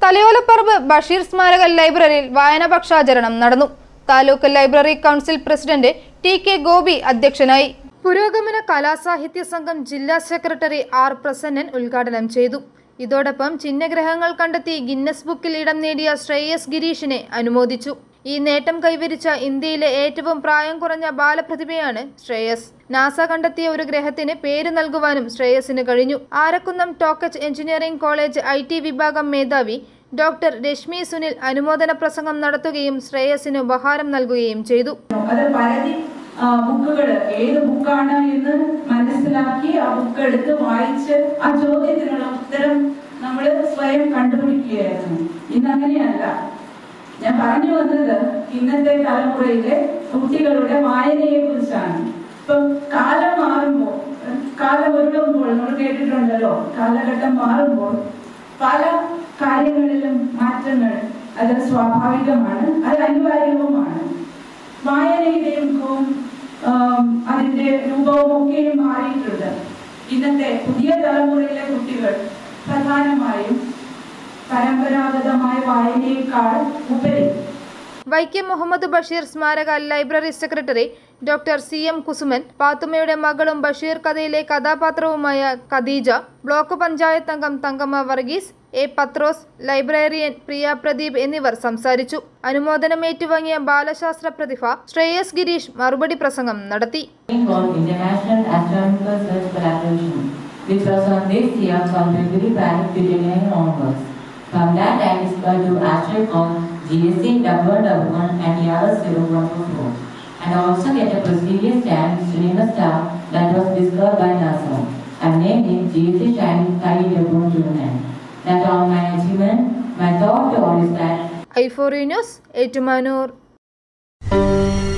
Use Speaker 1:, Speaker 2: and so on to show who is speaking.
Speaker 1: തലയോലപ്പറമ്പ് ബഷീർ സ്മാരക ലൈബ്രറിയിൽ വായനപക്ഷാചരണം നടന്നു താലൂക്ക് library council president T K Gopi അധ്യക്ഷനായി പുരോഗമന കലാസാഹിത്യ സംഘം ജില്ലാ സെക്രട്ടറി ആർ പ്രസന്നൻ ഉദ്ഘാടനം ചെയ്തു ഇതോടൊപ്പം ചിഹ്നഗ്രഹങ്ങൾ കണ്ടെത്തി ഗിന്നസ് ബുക്കിൽ ഇടം നേടിയ ശ്രേയസ് ഗിരീഷിനെ അനുമോദിച്ചു ഈ നേട്ടം കൈവരിച്ച ഇന്ത്യയിലെ ഏറ്റവും പ്രായം കുറഞ്ഞ ബാലപ്രതിഭയാണ് ശ്രേയസ് നാസ കണ്ടെത്തിയ ഒരു ഗ്രഹത്തിന് പേര് നൽകുവാനും ശ്രേയസിന് കഴിഞ്ഞു Arakkunnam Toc H engineering college I T വിഭാഗം മേധാവി ഡോക്ടർ രശ്മി സുനിൽ അനുമോദന പ്രസംഗം നടത്തുകയും ശ്രേയസിന് ഉപഹാരം നൽകുകയും ചെയ്തു
Speaker 2: അത് പരതി ബുക്കുകൾ ഏത് ബുക്കാണ് എന്ന് മനസ്സിലാക്കി ആ ബുക്ക് എടുത്ത് വായിച്ച് ആ ചോദ്യത്തിനുള്ള ഉത്തരം നമ്മൾ സ്വയം കണ്ടുപിടിക്കുകയായിരുന്നു ഇന്ന് അങ്ങനെയല്ല ഞാൻ പറഞ്ഞു വന്നത് ഇന്നത്തെ തലമുറയിലെ കുട്ടികളുടെ വായനയെ കുറിച്ചാണ് ഇപ്പൊ കാലം മാറുമ്പോൾ കാലം ഉരുളുമ്പോൾ നമ്മൾ കേട്ടിട്ടുണ്ടല്ലോ കാലഘട്ടം മാറുമ്പോൾ പല കാര്യങ്ങളിലും മാറ്റങ്ങൾ അത് സ്വാഭാവികമാണ് അത് അനിവാര്യവുമാണ് വായനയുടെയും മുഖവും ആം, അതിന്റെ രൂപവും ഒക്കെയും മാറിയിട്ടുണ്ട് ഇന്നത്തെ പുതിയ തലമുറയിലെ കുട്ടികൾ പ്രധാനമായും പരമ്പരാഗതമായ വായനയേക്കാൾ ഉപരി
Speaker 1: വൈക്കം മുഹമ്മദ് ബഷീർ സ്മാരക library secretary doctor C M Kusuman പാത്തുമ്മയുടെ മകളും ബഷീർ കഥയിലെ കഥാപാത്രവുമായ ഖദീജ ബ്ലോക്ക് പഞ്ചായത്ത് അംഗം തങ്കമ്മ വർഗീസ് എ പത്രോസ് ലൈബ്രറിയൻ പ്രിയ പ്രദീപ് എന്നിവർ സംസാരിച്ചു അനുമോദനം ഏറ്റുവാങ്ങിയ ബാലശാസ്ത്ര പ്രതിഭ ശ്രേയസ് ഗിരീഷ് മറുപടി പ്രസംഗം നടത്തി
Speaker 3: called International Astronomical Search Collaboration, which was on this year from February 12 to January onwards. From that time is called to asteroid called GSC 1111 and ERS 0144 and also get a prestigious stamp to name a star that was discovered by NASA and named it GSC Shining Sky Lebron 29. That on my achievement, my thought to all is that
Speaker 1: ഐഫോറി news Ettumanoor